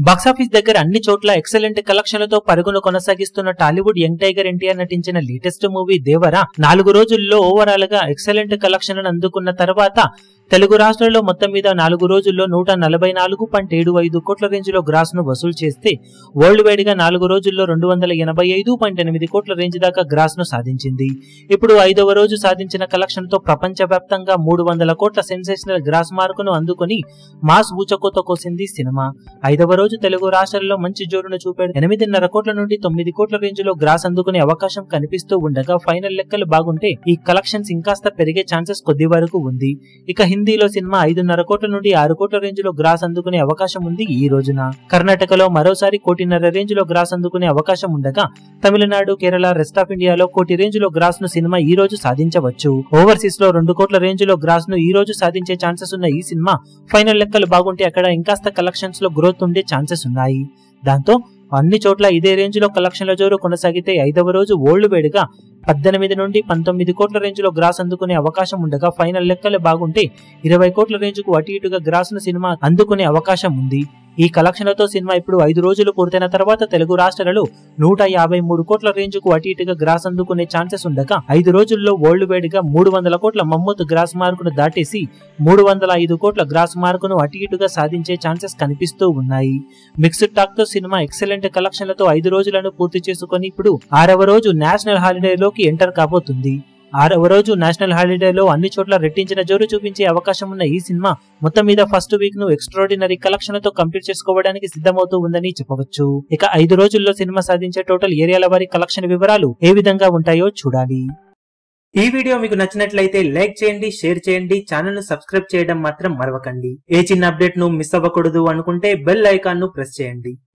box office దగ్గర అన్ని చోట్ల ఎక్సలెంట్ కలెక్షన్లతో పరుగును కొనసాగిస్తున్న టాలీవుడ్ యంగ్ టైగర్ ఎన్టీఆర్ నటించిన లేటెస్ట్ మూవీ దేవర నాలుగు రోజుల్లో ఓవరాల్ గా ఎక్సలెంట్ కలెక్షన్ అందుకున్న తర్వాత తెలుగు రాష్ట్రాల్లో మొత్తం మీద నాలుగు రోజుల్లో నూట నలభై నాలుగు పాయింట్ ఏడు ఐదు కోట్ల రేంజ్ లో గ్రాస్ ను వసూలు చేస్తే వరల్డ్ వైడ్ గా నాలుగు రోజుల్లో రెండు వందల ఎనభై ఐదు పాయింట్ ఎనిమిది కోట్ల రేంజ్ దాకా గ్రాస్ ను సాధించింది ఇప్పుడు ఐదవ రోజు సాధించిన కలెక్షన్ తో ప్రపంచవ్యాప్తంగా మూడు వందల కోట్ల సెన్సేషనల్ గ్రాస్ మార్కును అందుకుని మాస్ ఊచకోత కోసింది సినిమా ఐదవ రోజు తెలుగు రాష్ట్రాల్లో మంచి జోరును చూపాడు ఎనిమిదిన్నర కోట్ల నుండి తొమ్మిది కోట్ల రేంజ్ లో గ్రాస్ అందుకునే అవకాశం కనిపిస్తూ ఉండగా ఫైనల్ లెక్కలు బాగుంటే ఈ కలెక్షన్స్ ఇంకాస్త పెరిగే ఛాన్సెస్ కొద్ది వరకు ఉంది ఇక హిందీలో సినిమా ఐదున్నర కోట్ల నుండి ఆరు కోట్ల రేంజ్ లో గ్రాస్ అందుకునే అవకాశం ఉంది ఈ రోజున కర్ణాటకలో మరోసారి కోటిన్నర రేంజ్ లో గ్రాస్ అందుకునే అవకాశం ఉండగా తమిళనాడు కేరళ రెస్ట్ ఆఫ్ ఇండియాలో కోటి రేంజ్ లో గ్రాస్ ను సినిమా ఈ రోజు సాధించవచ్చు ఓవర్సీస్ లో రెండు కోట్ల రేంజ్ లో గ్రాస్ ను ఈ రోజు సాధించే ఛాన్సెస్ ఉన్న ఈ సినిమా ఫైనల్ లెక్కలు బాగుంటే అక్కడ ఇంకాస్త కలెక్షన్స్ లో గ్రోత్ ఉండే ఛాన్సెస్ ఉన్నాయి దాంతో అన్ని చోట్ల ఇదే రేంజ్ లో కలెక్షన్ల జోరు కొనసాగితే ఐదవ రోజు ఓల్డ్ వేడిగా పద్దెనిమిది నుండి పంతొమ్మిది కోట్ల రేంజ్ లో గ్రాస్ అందుకునే అవకాశం ఉండగా ఫైనల్ లెక్కలు బాగుంటే ఇరవై కోట్ల రేంజ్ కు అటు ఇటుగా గ్రాస్ ను సినిమా అందుకునే అవకాశం ఉంది ఈ కలెక్షన్లతో సినిమా ఇప్పుడు ఐదు రోజులు పూర్తయిన తర్వాత తెలుగు రాష్ట్రాలలో నూట యాభై మూడు కోట్ల రేంజ్ కు అటు ఇటుగా గ్రాస్ అందుకునే ఛాన్సెస్ ఉండగా ఐదు రోజుల్లో వరల్డ్ వైడ్ గా మూడు వందల కోట్ల మమ్మూత్ గ్రాస్ మార్కును దాటేసి మూడు వందల ఐదు కోట్ల గ్రాస్ మార్కును అటు ఇటుగా సాధించే ఛాన్సెస్ కనిపిస్తూ ఉన్నాయి మిక్స్డ్ టాక్ తో సినిమా ఎక్సలెంట్ కలెక్షన్లతో ఐదు రోజులను పూర్తి చేసుకుని ఇప్పుడు ఆరవ రోజు నేషనల్ హాలిడేలోకి ఎంటర్ కాబోతుంది ఆరవ రోజు నేషనల్ హాలిడేలో అన్ని చోట్ల రెట్టించిన జోరు చూపించే అవకాశం ఉన్న ఈ సినిమా మొత్తం మీద ఫస్ట్ వీక్ ను ఎక్స్ట్రాడినరీ కలెక్షన్లతో కంప్లీట్ చేసుకోవడానికి సిద్ధమవుతూ ఉందని చెప్పవచ్చు ఇక ఐదు రోజుల్లో సినిమా సాధించే టోటల్ ఏరియాల వారి కలెక్షన్ వివరాలు ఏ విధంగా ఉంటాయో చూడాలి ఈ వీడియో మీకు నచ్చినట్లయితే లైక్ చేయండి షేర్ చేయండి ఛానల్ ను సబ్స్క్రైబ్ చేయడం మాత్రం మరవకండి ఏ చిన్న అప్డేట్ ను మిస్ అవ్వకూడదు అనుకుంటే బెల్ ఐకాన్ ను ప్రెస్ చేయండి